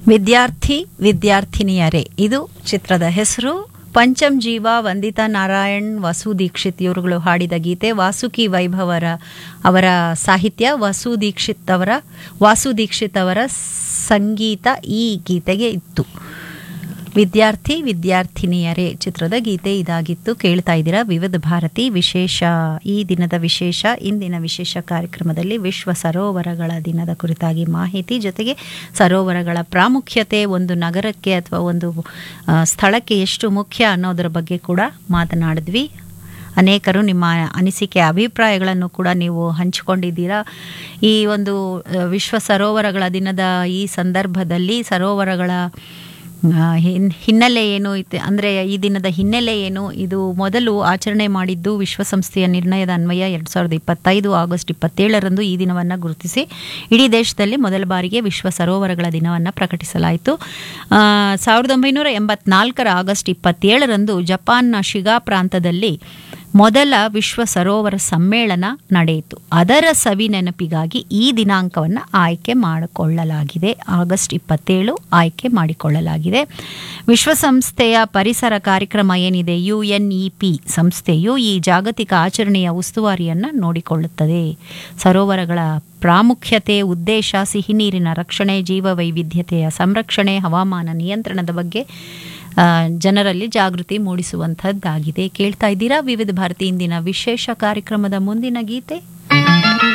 ವಿದ್ಯಾರ್ಥಿ ವಿದ್ಯಾರ್ಥಿನಿಯರೇ ಇದು ಚಿತ್ರದ ಹೆಸರು ಪಂಚಮ್ ಜೀವ ವಂದಿತಾ ನಾರಾಯಣ್ ವಾಸು ದೀಕ್ಷಿತ್ ಇವರುಗಳು ಹಾಡಿದ ಗೀತೆ ವಾಸುಕಿ ವೈಭವರ ಅವರ ಸಾಹಿತ್ಯ ವಾಸು ದೀಕ್ಷಿತ್ ಅವರ ವಾಸು ದೀಕ್ಷಿತ್ ಅವರ ಸಂಗೀತ ಈ ಗೀತೆಗೆ ಇತ್ತು ವಿದ್ಯಾರ್ಥಿ ವಿದ್ಯಾರ್ಥಿನಿಯರೇ ಚಿತ್ರದ ಗೀತೆ ಇದಾಗಿತ್ತು ಕೇಳ್ತಾ ಇದ್ದೀರಾ ವಿವಿಧ ಭಾರತಿ ವಿಶೇಷ ಈ ದಿನದ ವಿಶೇಷ ಇಂದಿನ ವಿಶೇಷ ಕಾರ್ಯಕ್ರಮದಲ್ಲಿ ವಿಶ್ವ ಸರೋವರಗಳ ದಿನದ ಕುರಿತಾಗಿ ಮಾಹಿತಿ ಜೊತೆಗೆ ಸರೋವರಗಳ ಪ್ರಾಮುಖ್ಯತೆ ಒಂದು ನಗರಕ್ಕೆ ಅಥವಾ ಒಂದು ಆ, ಸ್ಥಳಕ್ಕೆ ಎಷ್ಟು ಮುಖ್ಯ ಅನ್ನೋದರ ಬಗ್ಗೆ ಕೂಡ ಮಾತನಾಡಿದ್ವಿ ಅನೇಕರು ನಿಮ್ಮ ಅನಿಸಿಕೆ ಅಭಿಪ್ರಾಯಗಳನ್ನು ಕೂಡ ನೀವು ಹಂಚಿಕೊಂಡಿದ್ದೀರಾ ಈ ಒಂದು ಆ, ವಿಶ್ವ ಸರೋವರಗಳ ದಿನದ ಈ ಸಂದರ್ಭದಲ್ಲಿ ಸರೋವರಗಳ ಆ, ಹಿನ್- ಹಿನ್ನೆಲೆ ಏನು ಇತ್ತು ಅಂದರೆ ಈ ದಿನದ ಹಿನ್ನೆಲೆ ಏನು ಇದು ಮೊದಲು ಆಚರಣೆ ಮಾಡಿದ್ದು ವಿಶ್ವಸಂಸ್ಥೆಯ ನಿರ್ಣಯದ ಅನ್ವಯ ಎರಡು ಸಾವಿರದ ಇಪ್ಪತ್ತೈದು ಆಗಸ್ಟ್ ಇಪ್ಪತ್ತೇಳರಂದು ಈ ದಿನವನ್ನು ಗುರುತಿಸಿ ಇಡೀ ದೇಶದಲ್ಲಿ ಮೊದಲ ಬಾರಿಗೆ ವಿಶ್ವ ಸರೋವರಗಳ ದಿನವನ್ನು ಪ್ರಕಟಿಸಲಾಯಿತು ಆ, ಸಾವಿರದ ಒಂಬೈನೂರ ಎಂಬತ್ನಾಲ್ಕರ ಆಗಸ್ಟ್ ಇಪ್ಪತ್ತೇಳರಂದು ಜಪಾನ್ನ ಶಿಗಾ ಪ್ರಾಂತದಲ್ಲಿ ಮೊದಲ ವಿಶ್ವ ಸರೋವರ ಸಮ್ಮೇಳನ ನಡೆಯಿತು ಅದರ ಸವಿ ನೆನಪಿಗಾಗಿ ಈ ದಿನಾಂಕವನ್ನು ಆಯ್ಕೆ ಮಾಡಿಕೊಳ್ಳಲಾಗಿದೆ ಆಗಸ್ಟ್ ಇಪ್ಪತ್ತೇಳು ಆಯ್ಕೆ ಮಾಡಿಕೊಳ್ಳಲಾಗಿದೆ ವಿಶ್ವಸಂಸ್ಥೆಯ ಪರಿಸರ ಕಾರ್ಯಕ್ರಮ ಏನಿದೆ ಯು ಎನ್ ಇ ಪಿ ಸಂಸ್ಥೆಯು ಈ ಜಾಗತಿಕ ಆಚರಣೆಯ ಉಸ್ತುವಾರಿಯನ್ನು ನೋಡಿಕೊಳ್ಳುತ್ತದೆ ಸರೋವರಗಳ ಪ್ರಾಮುಖ್ಯತೆ ಉದ್ದೇಶ ಸಿಹಿ ನೀರಿನ ರಕ್ಷಣೆ ಜೀವ ವೈವಿಧ್ಯತೆಯ ಸಂರಕ್ಷಣೆ ಹವಾಮಾನ ನಿಯಂತ್ರಣದ ಬಗ್ಗೆ ಆ, ಜನರಲ್ಲಿ ಜಾಗೃತಿ ಮೂಡಿಸುವಂಥದ್ದಾಗಿದೆ ಕೇಳ್ತಾ ಇದ್ದೀರಾ ವಿವಿಧ ಭಾರತಿ ಇಂದಿನ ವಿಶೇಷ ಕಾರ್ಯಕ್ರಮದ ಮುಂದಿನ ಗೀತೆ